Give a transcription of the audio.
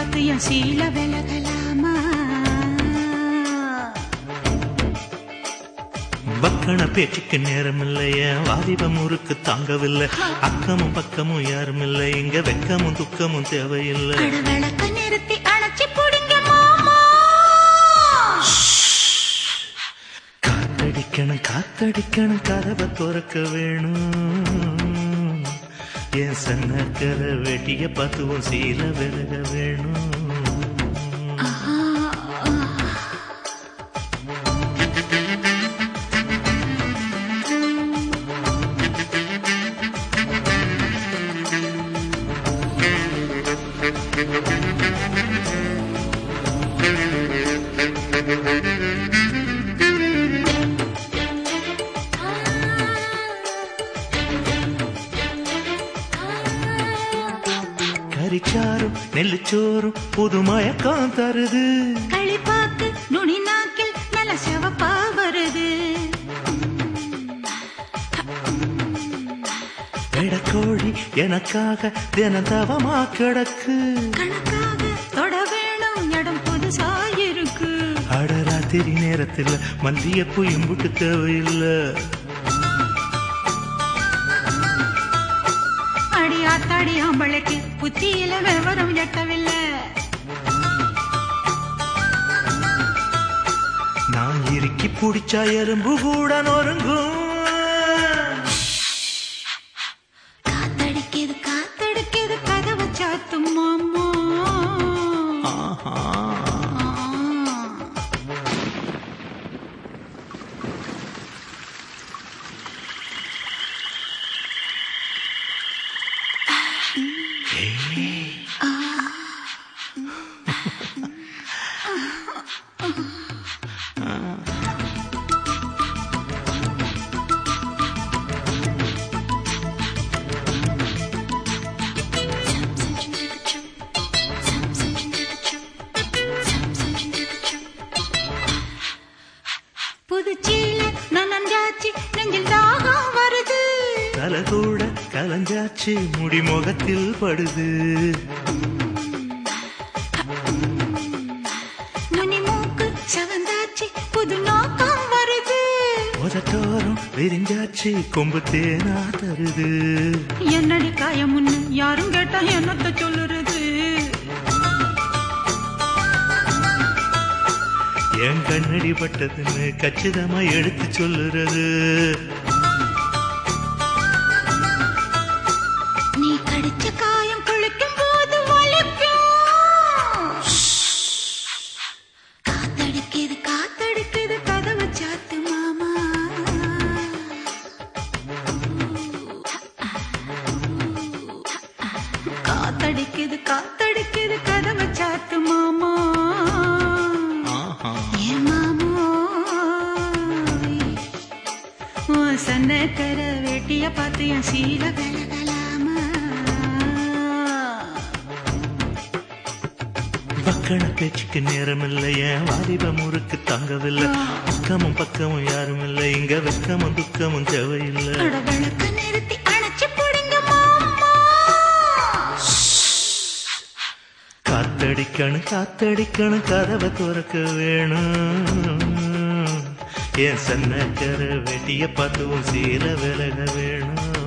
பார்த்து என் சீல விலகலாமா பக்கன பேச்சுக்கு நேரம் இல்லைய வாலிபம் ஊருக்கு தாங்கவில்லை அக்கமும் பக்கமும் யாரும் இல்லை இங்க வெக்கமும் துக்கமும் தேவையில்லை அட விளக்க நிறுத்தி அணைச்சி புடுங்க மாமா காத்தடிக்கணும் காத்தடிக்கணும் கதவை திறக்க வேணும் என் சன்னக்கர வெட்டிய பத்துவும் சீல விலக வேணும் கறிச்சாரும் நெல்லுச்சோறும் புது மயக்கம் தருது களிப்பாக்கு நுனி நாக்கில் நல்ல சிவப்பா வருது எடக்கோழி எனக்காக தினதவமா கிடக்கு கணக்காக தொட வேணும் இடம் புதுசா இருக்கு அடராத்திரி நேரத்துல மல்லியப்பூ இம்புட்டு தேவையில்லை அடி ஆத்தாடி ஆம்பளைக்கு புத்தியில விவரம் எட்டவில்லை நான் இறுக்கி பிடிச்சா எறும்பு கூட நொறுங்கும் காத்தடிக்குது காத்தடிக்குது கதவு சாத்தும் மாமா ஆஹா. புதுச்சீல நனஞ்சாச்சு நெஞ்சில் தாகம் வருது தலை கூட கலஞ்சாச்சு முடி முகத்தில் படுது நுனி மூக்கு சவந்தாச்சு புது நோக்கம் வருது உதட்டோரம் விரிஞ்சாச்சு கொம்பு தேனா தருது என்னடி காயமுன்னு யாரும் கேட்டா என்னத்த சொல்லுறது என் கண்ணடி பட்டதுன்னு கச்சிதமா எடுத்து சொல்லுறது நீ கடிச்ச காயம் குளிக்கும் போது வலிக்கும் காத்தடிக்குது காத்தடிக்குது கதவு சாத்து மாமா காத்தடிக்குது காத்தடிக்குது கதவு சாத்து மாமா ஆஹா. ஏ மாமோ உன் சன்னக்கர வேட்டிய பார்த்து என் சீல விலகலாமா பக்கன பேச்சுக்கு நேரம் இல்லை என் வாலிபம் ஊருக்கு தாங்கவில்லை அக்கமும் பக்கமும் யாரும் இல்லை இங்க வெக்கமும் துக்கமும் தேவையில்லை அட விளக்க நிறுத்தி அணைச்சு போடுங்க மாமா காத்தடிக்கணும் காத்தடிக்கணும் கதவை திறக்க வேணும் என் சன்னக்கர வெட்டிய பத்துவும் சீல விலக வேணும்